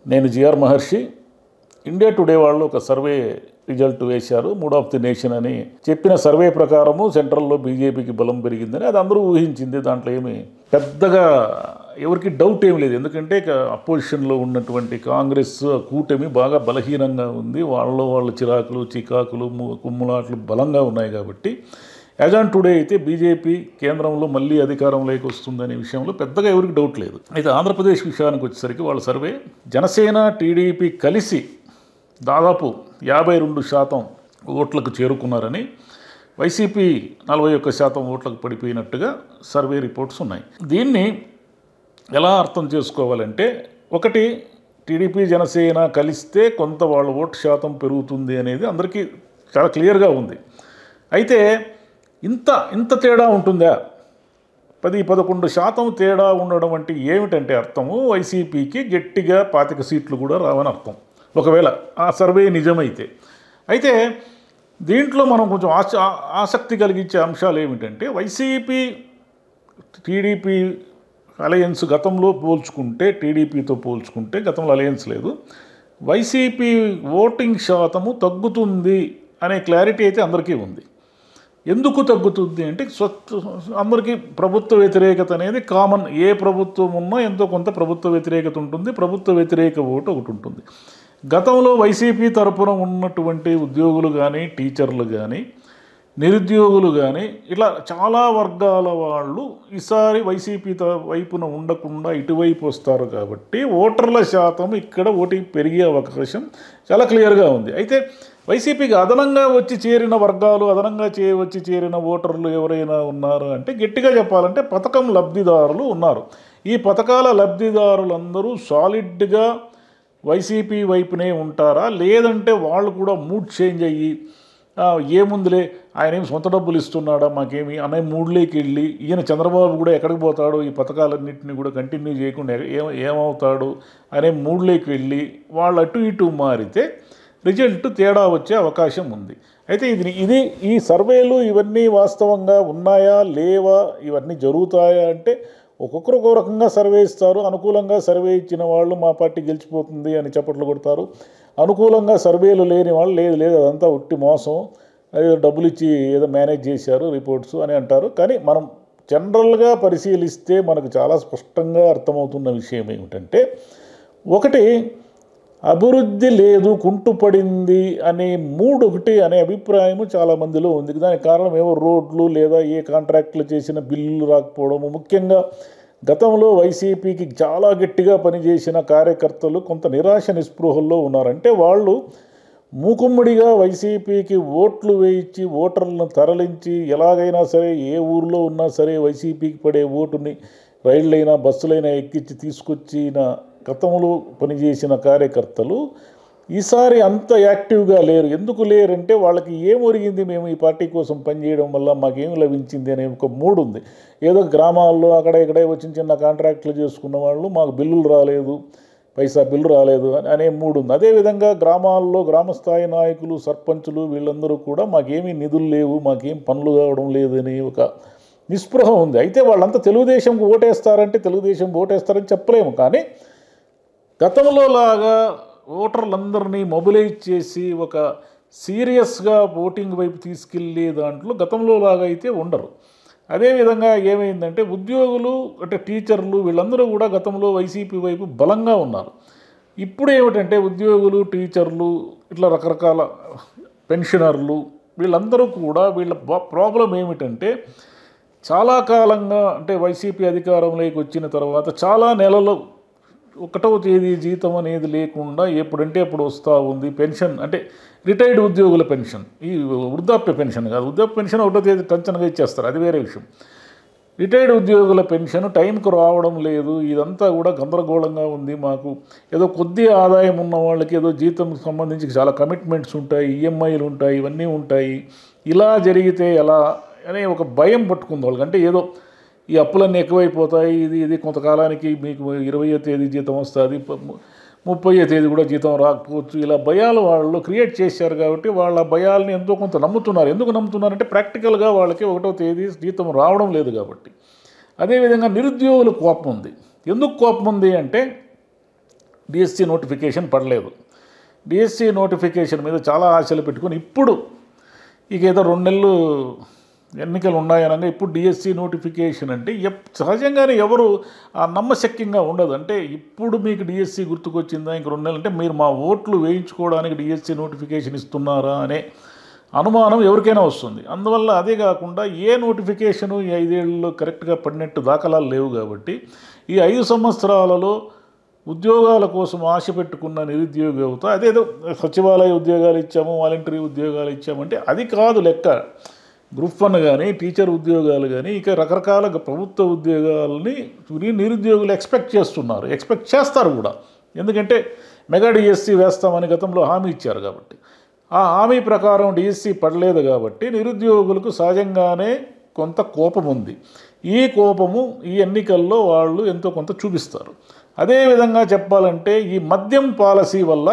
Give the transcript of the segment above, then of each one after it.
నేను జిఆర్ మహర్షి India today వాళ్ళు ఒక సర్వే రిజల్ట్ వేశారు మూడ్ ఆఫ్ ది నేషన్ అని చెప్పిన సర్వే ప్రకారము సెంట్రల్లో బీజేపీకి బలం పెరిగిందని అది అందరూ ఊహించింది దాంట్లో ఏమి పెద్దగా ఎవరికి డౌట్ ఏం లేదు ఎందుకంటే అపోజిషన్లో ఉన్నటువంటి కాంగ్రెస్ కూటమి బాగా బలహీనంగా ఉంది వాళ్ళలో వాళ్ళ చిరాకులు చికాకులు ము- కుమ్ములాట్లు బలంగా ఉన్నాయి కాబట్టి యాజ్ ఆన్ టుడే అయితే బీజేపీ కేంద్రంలో మళ్ళీ అధికారంలోకి వస్తుందనే విషయంలో పెద్దగా ఎవరికి డౌట్ లేదు అయితే ఆంధ్రప్రదేశ్ విషయానికి వచ్చేసరికి వాళ్ళ సర్వే జనసేన టీడీపీ కలిసి దాదాపు యాభై రెండు శాతం ఓట్లకు చేరుకున్నారని వైసీపీ నలభై ఒక్క శాతం ఓట్లకు పడిపోయినట్టుగా సర్వే రిపోర్ట్స్ ఉన్నాయి దీన్ని ఎలా అర్థం చేసుకోవాలంటే ఒకటి టీడీపీ జనసేన కలిస్తే కొంత వాళ్ళ ఓటు శాతం పెరుగుతుంది అనేది అందరికీ చాలా క్లియర్గా ఉంది అయితే ఇంత ఇంత తేడా ఉంటుందా పది పదకొండు శాతం తేడా ఉండడం అంటే ఏమిటంటే అర్థము వైసీపీకి గట్టిగా పాతిక సీట్లు కూడా రావని అర్థం ఒకవేళ ఆ సర్వే నిజమైతే అయితే దీంట్లో మనం కొంచెం ఆశ ఆసక్తి కలిగించే అంశాలు ఏమిటంటే వైసీపీ టీడీపీ అలయన్స్ గతంలో పోల్చుకుంటే టీడీపీతో పోల్చుకుంటే గతంలో అలయన్స్ లేదు వైసీపీ ఓటింగ్ శాతము తగ్గుతుంది అనే క్లారిటీ అయితే అందరికీ ఉంది ఎందుకు తగ్గుతుంది అంటే స్వచ్ఛ అందరికీ ప్రభుత్వ వ్యతిరేకత అనేది కామన్ ఏ ప్రభుత్వం ఉన్నా ఎంతో కొంత ప్రభుత్వ వ్యతిరేకత ఉంటుంది ప్రభుత్వ వ్యతిరేక ఓటు ఒకటి ఉంటుంది గతంలో వైసీపీ తరపున ఉన్నటువంటి ఉద్యోగులు కానీ టీచర్లు కానీ నిరుద్యోగులు కానీ ఇట్లా చాలా వర్గాల వాళ్ళు ఈసారి వైసీపీ త- వైపున ఉండకుండా ఇటువైపు వస్తారు కాబట్టి ఓటర్ల శాతం ఇక్కడ ఓటి పెరిగే అవకాశం చాలా క్లియర్గా ఉంది అయితే వైసీపీకి అదనంగా వచ్చి చేరిన వర్గాలు అదనంగా చే వచ్చి చేరిన ఓటర్లు ఎవరైనా ఉన్నారు అంటే గట్టిగా చెప్పాలంటే పథకం లబ్ధిదారులు ఉన్నారు ఈ పథకాల లబ్ధిదారులందరూ సాలిడ్గా వైసీపీ వైపునే ఉంటారా లేదంటే వాళ్ళు కూడా మూడ్ చేంజ్ అయ్యి ఆ, ఏముందిలే ఆయన ఏం సొంత డబ్బులు ఇస్తున్నాడా మాకేమి అనే మూడ్లోకి వెళ్ళి ఈయన చంద్రబాబు కూడా ఎక్కడికి పోతాడు ఈ పథకాలన్నింటినీ కూడా కంటిన్యూ చేయకుండా ఎ- ఏం ఏమవుతాడు అనే మూడ్లోకి వెళ్ళి వాళ్ళు అటు ఇటు మారితే రిజల్ట్ తేడా వచ్చే అవకాశం ఉంది అయితే ఇది ఇది ఈ సర్వేలు ఇవన్నీ వాస్తవంగా ఉన్నాయా లేవా ఇవన్నీ జరుగుతాయా అంటే ఒక్కొక్కరు ఒక్కో రకంగా సర్వే ఇస్తారు అనుకూలంగా సర్వే ఇచ్చిన వాళ్ళు మా పార్టీ గెలిచిపోతుంది అని చప్పట్లు కొడతారు అనుకూలంగా సర్వేలు లేని వాళ్ళు లేదు లేదు అదంతా ఉట్టి మోసం ఏదో డబ్బులు ఇచ్చి ఏదో మేనేజ్ చేశారు రిపోర్ట్స్ అని అంటారు కానీ మనం జనరల్గా పరిశీలిస్తే మనకు చాలా స్పష్టంగా అర్థమవుతున్న విషయం ఏమిటంటే ఒకటి అభివృద్ధి లేదు కుంటుపడింది అనే మూడు ఒకటి అనే అభిప్రాయం చాలా మందిలో ఉంది దానికి కారణం ఏమో రోడ్లు లేదా ఏ కాంట్రాక్టులు చేసిన బిల్లులు రాకపోవడము ముఖ్యంగా గతంలో వైసీపీకి చాలా గట్టిగా పనిచేసిన కార్యకర్తలు కొంత నిరాశ నిస్పృహల్లో ఉన్నారంటే వాళ్ళు మూకుమ్మడిగా వైసీపీకి ఓట్లు వేయించి ఓటర్లను తరలించి ఎలాగైనా సరే ఏ ఊర్లో ఉన్నా సరే వైసీపీకి పడే ఓటుని రైళ్ళైనా బస్సులైనా ఎక్కించి తీసుకొచ్చిన గతంలో పనిచేసిన కార్యకర్తలు ఈసారి అంత యాక్టివ్గా లేరు ఎందుకు లేరంటే వాళ్ళకి ఏం ఒరిగింది మేము ఈ పార్టీ కోసం పనిచేయడం వల్ల మాకేం లభించింది అనే ఒక మూడు ఉంది ఏదో గ్రామాల్లో అక్కడ ఇక్కడ చిన్న చిన్న కాంట్రాక్టులు చేసుకున్న వాళ్ళు మాకు బిల్లులు రాలేదు పైసా బిల్లు రాలేదు అని అనే మూడు ఉంది అదేవిధంగా గ్రామాల్లో గ్రామస్థాయి నాయకులు సర్పంచులు వీళ్ళందరూ కూడా మాకేమీ నిధులు లేవు మాకేం పనులు కావడం లేదు అని ఒక నిస్పృహ ఉంది అయితే వాళ్ళంతా తెలుగుదేశంకు ఓటేస్తారంటే తెలుగుదేశం ఓటేస్తారని చెప్పలేము కానీ గతంలో లాగా ఓటర్లందరినీ మొబిలైజ్ చేసి ఒక సీరియస్గా ఓటింగ్ వైపు తీసుకెళ్ళే దాంట్లో గతంలో లాగా అయితే ఉండరు అదేవిధంగా ఏమైందంటే ఉద్యోగులు అంటే టీచర్లు వీళ్ళందరూ కూడా గతంలో వైసీపీ వైపు బలంగా ఉన్నారు ఇప్పుడు ఏమిటంటే ఉద్యోగులు టీచర్లు ఇట్లా రకరకాల పెన్షనర్లు వీళ్ళందరూ కూడా వీళ్ళ బ- ప్రాబ్లం ఏమిటంటే చాలా కాలంగా అంటే వైసీపీ అధికారంలోకి వచ్చిన తర్వాత చాలా నెలలు ఒకటవ తేదీ జీతం అనేది లేకుండా ఎప్పుడంటే అప్పుడు వస్తూ ఉంది పెన్షన్ అంటే రిటైర్డ్ ఉద్యోగుల పెన్షన్ ఈ వృద్ధాప్య పెన్షన్ కాదు వృద్ధాప్య పెన్షన్ ఒకటో తేదీ టంచనగా ఇచ్చేస్తారు అది వేరే విషయం రిటైర్డ్ ఉద్యోగుల పెన్షన్ టైంకు రావడం లేదు ఇదంతా కూడా గందరగోళంగా ఉంది మాకు ఏదో కొద్ది ఆదాయం ఉన్న వాళ్ళకి ఏదో జీతం సంబంధించి చాలా కమిట్మెంట్స్ ఉంటాయి ఈఎంఐలు ఉంటాయి ఇవన్నీ ఉంటాయి ఇలా జరిగితే ఎలా అనే ఒక భయం పట్టుకుంది వాళ్ళకి అంటే ఏదో ఈ అప్పులన్నీ ఎక్కువైపోతాయి ఇది ఇది కొంతకాలానికి మీకు ఇరవయో తేదీ జీతం వస్తుంది ముప్పయో తేదీ కూడా జీతం రాకపోవచ్చు ఇలా భయాలు వాళ్ళు క్రియేట్ చేశారు కాబట్టి వాళ్ళ భయాల్ని ఎంతో కొంత నమ్ముతున్నారు ఎందుకు నమ్ముతున్నారంటే ప్రాక్టికల్గా వాళ్ళకి ఒకటో తేదీ జీతం రావడం లేదు కాబట్టి అదేవిధంగా నిరుద్యోగుల కోపం ఉంది ఎందుకు కోపం ఉంది అంటే డిఎస్సి నోటిఫికేషన్ పడలేదు డిఎస్సి నోటిఫికేషన్ మీద చాలా ఆశలు పెట్టుకొని ఇప్పుడు ఇక ఏదో రెండు నెలలు ఎన్నికలు ఉన్నాయనగా ఇప్పుడు డిఎస్సి నోటిఫికేషన్ అంటే ఎప్ సహజంగానే ఎవరు ఆ నమ్మశక్యంగా ఉండదు అంటే ఇప్పుడు మీకు డిఎస్సి గుర్తుకొచ్చిందా ఇంక రెండు నెలలు అంటే మీరు మా ఓట్లు వేయించుకోవడానికి డిఎస్సి నోటిఫికేషన్ ఇస్తున్నారా అనే అనుమానం ఎవరికైనా వస్తుంది అందువల్ల అదే కాకుండా ఏ నోటిఫికేషను ఈ ఐదేళ్లలో కరెక్ట్గా పడినట్టు దాఖలాలు లేవు కాబట్టి ఈ ఐదు సంవత్సరాలలో ఉద్యోగాల కోసం ఆశ పెట్టుకున్న నిరుద్యోగ యువత అదేదో సచివాలయ ఉద్యోగాలు ఇచ్చాము వాలంటరీ ఉద్యోగాలు ఇచ్చామంటే అది కాదు లెక్క గ్రూప్ వన్ కానీ టీచర్ ఉద్యోగాలు కానీ ఇక రకరకాల ప్రభుత్వ ఉద్యోగాలని ని- నిరుద్యోగులు ఎక్స్పెక్ట్ చేస్తున్నారు ఎక్స్పెక్ట్ చేస్తారు కూడా ఎందుకంటే మెగా డిఎస్సి వేస్తామని గతంలో హామీ ఇచ్చారు కాబట్టి ఆ హామీ ప్రకారం డిఎస్సి పడలేదు కాబట్టి నిరుద్యోగులకు సహజంగానే కొంత కోపం ఉంది ఈ కోపము ఈ ఎన్నికల్లో వాళ్ళు ఎంతో కొంత చూపిస్తారు అదేవిధంగా చెప్పాలంటే ఈ మద్యం పాలసీ వల్ల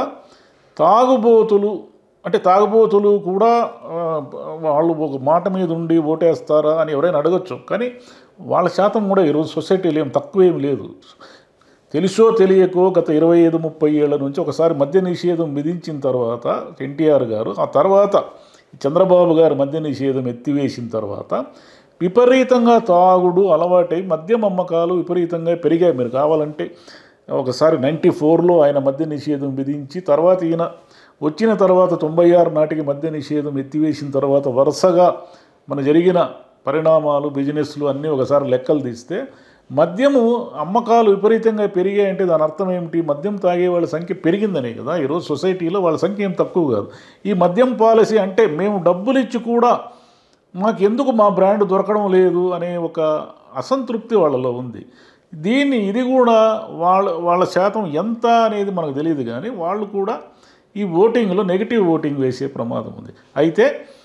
తాగుబోతులు అంటే తాగుబోతులు కూడా ఆ, వాళ్ళు ఒక మాట మీద ఉండి ఓటేస్తారా అని ఎవరైనా అడగచ్చు కానీ వాళ్ళ శాతం కూడా ఈరోజు సొసైటీలో ఏం తక్కువేం లేదు తెలుసో తెలియకో గత ఇరవై ఐదు ముప్పై ఏళ్ల నుంచి ఒకసారి మద్య నిషేధం విధించిన తర్వాత ఎన్టీఆర్ గారు ఆ తర్వాత చంద్రబాబు గారు మద్య నిషేధం ఎత్తివేసిన తర్వాత విపరీతంగా తాగుడు అలవాటై మద్యం అమ్మకాలు విపరీతంగా పెరిగాయి మీరు కావాలంటే ఒకసారి నైంటీ ఫోర్లో ఆయన మద్య నిషేధం విధించి తర్వాత ఈయన వచ్చిన తర్వాత తొంభై ఆరు నాటికి మద్య నిషేధం ఎత్తివేసిన తర్వాత వరుసగా మన జరిగిన పరిణామాలు బిజినెస్లు అన్నీ ఒకసారి లెక్కలు తీస్తే మద్యము అమ్మకాలు విపరీతంగా పెరిగాయంటే దాని అర్థం ఏమిటి మద్యం తాగే వాళ్ళ సంఖ్య పెరిగిందనే కదా ఈరోజు సొసైటీలో వాళ్ళ సంఖ్య ఏం తక్కువ కాదు ఈ మద్యం పాలసీ అంటే మేము డబ్బులు ఇచ్చి కూడా మాకు ఎందుకు మా బ్రాండ్ దొరకడం లేదు అనే ఒక అసంతృప్తి వాళ్ళలో ఉంది దీన్ని ఇది కూడా వాళ్ళ వాళ్ళ శాతం ఎంత అనేది మనకు తెలియదు కానీ వాళ్ళు కూడా ఈ ఓటింగ్లో నెగిటివ్ ఓటింగ్ వేసే ప్రమాదం ఉంది అయితే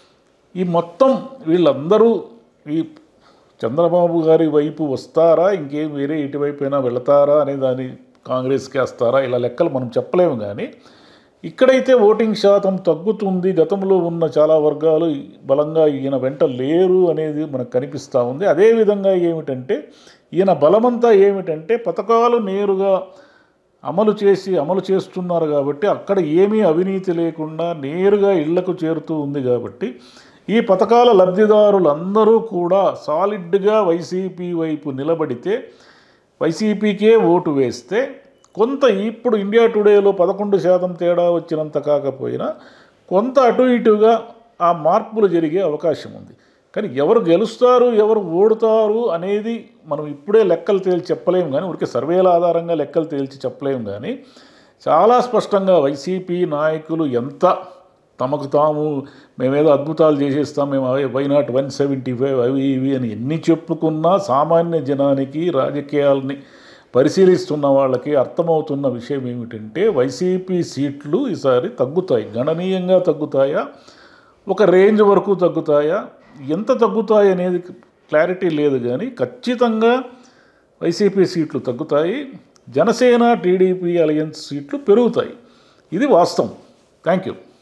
ఈ మొత్తం వీళ్ళందరూ ఈ చంద్రబాబు గారి వైపు వస్తారా ఇంకేం వేరే ఇటువైపైనా వెళతారా అనే దాన్ని కాంగ్రెస్కి వేస్తారా ఇలా లెక్కలు మనం చెప్పలేము కానీ ఇక్కడైతే ఓటింగ్ శాతం తగ్గుతుంది గతంలో ఉన్న చాలా వర్గాలు బలంగా ఈయన వెంట లేరు అనేది మనకు కనిపిస్తూ ఉంది అదేవిధంగా ఏమిటంటే ఈయన బలమంతా ఏమిటంటే పథకాలు నేరుగా అమలు చేసి అమలు చేస్తున్నారు కాబట్టి అక్కడ ఏమీ అవినీతి లేకుండా నేరుగా ఇళ్లకు చేరుతూ ఉంది కాబట్టి ఈ పథకాల లబ్ధిదారులందరూ కూడా సాలిడ్గా వైసీపీ వైపు నిలబడితే వైసీపీకే ఓటు వేస్తే కొంత ఇప్పుడు ఇండియా టుడేలో పదకొండు శాతం తేడా వచ్చినంత కాకపోయినా కొంత అటు ఇటుగా ఆ మార్పులు జరిగే అవకాశం ఉంది కానీ ఎవరు గెలుస్తారు ఎవరు ఓడుతారు అనేది మనం ఇప్పుడే లెక్కలు తేల్చి చెప్పలేము కానీ ఊరికే సర్వేల ఆధారంగా లెక్కలు తేల్చి చెప్పలేము కానీ చాలా స్పష్టంగా వైసీపీ నాయకులు ఎంత తమకు తాము మేమేదో అద్భుతాలు చేసేస్తాం మేము అవి why not one seventy five అవి ఇవి అని ఎన్ని చెప్పుకున్నా సామాన్య జనానికి రాజకీయాలని పరిశీలిస్తున్న వాళ్ళకి అర్థమవుతున్న విషయం ఏమిటంటే వైసీపీ సీట్లు ఈసారి తగ్గుతాయి గణనీయంగా తగ్గుతాయా ఒక రేంజ్ వరకు తగ్గుతాయా ఎంత తగ్గుతాయి అనేది క్లారిటీ లేదు కానీ ఖచ్చితంగా వైసీపీ సీట్లు తగ్గుతాయి జనసేన టీడీపీ అలయన్స్ సీట్లు పెరుగుతాయి ఇది వాస్తవం థ్యాంక్ యూ